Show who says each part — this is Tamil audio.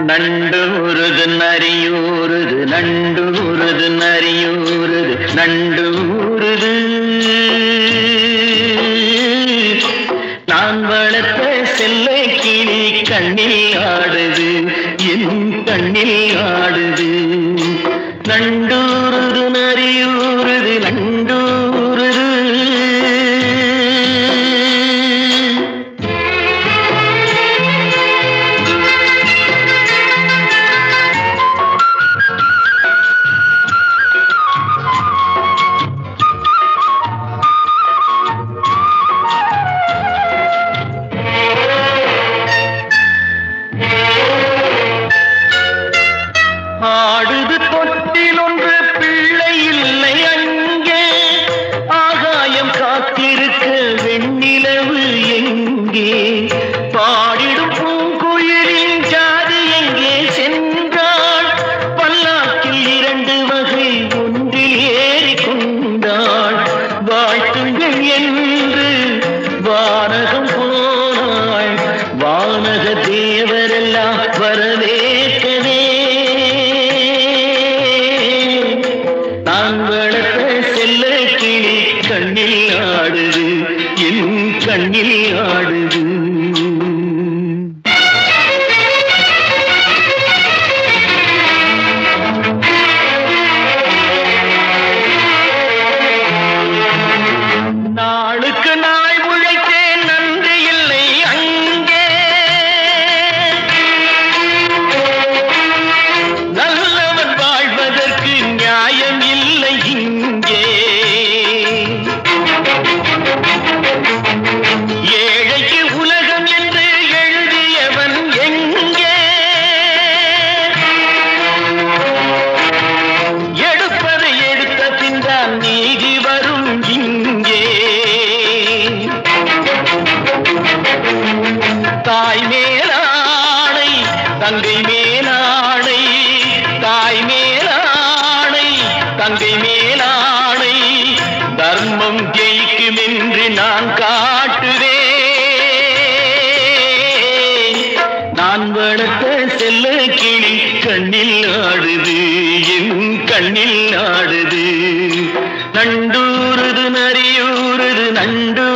Speaker 1: நண்டூருது நரியூருது நண்டூருது நரியூருது நண்டூருது நான் வளர்த்த செல்ல கிளி கண்ணில் ஆடுது என் கண்ணில் ஆடுது நண்டூருது நரியூருது நண்டூருது ஆடுது தொட்டில் ஒன்று பிள்ளை இல்லை அங்கே ஆகாயம் காத்திருக்க வெண்ணிலவு எங்கே பாடிடும் பூங்குயிலின் ஜாதி எங்கே சென்றாள் பல்லாக்கில் இரண்டு வகை ஒன்றில் ஏறி கொண்டாள் வாழ்த்துங்கள் என்று வானகம் போனாள் வானக தேவரெல்லாம் வரவேற்கவே நான் வளர்த்த செல்ல கிளி கண்ணில் ஆடுது என் கண்ணில் ஆடுது நாளுக்கு நாள் உழைத்தேன் நன்றி இல்லை அங்கே நல்லவன் வாழ்வதற்கு நியாயம் இல்லை இங்கே ஏழைக்கு உலகம் என்று எழுதியவன் எங்கே எடுப்பதை எடுத்த பின்தான் நீதி வரும் இங்கே தாய் மேலாணை தங்கை மேலாணை தாய் மேலாணை தங்கை மேலாணை தர்மம் ஜெயிக்கும் என்று நான் காட்டுவேன் நான் வளர்த்த செல்ல கிளி கண்ணில் ஆடுது என் கண்ணில் ஆடுது நண்டூருது நரியூருது நண்டு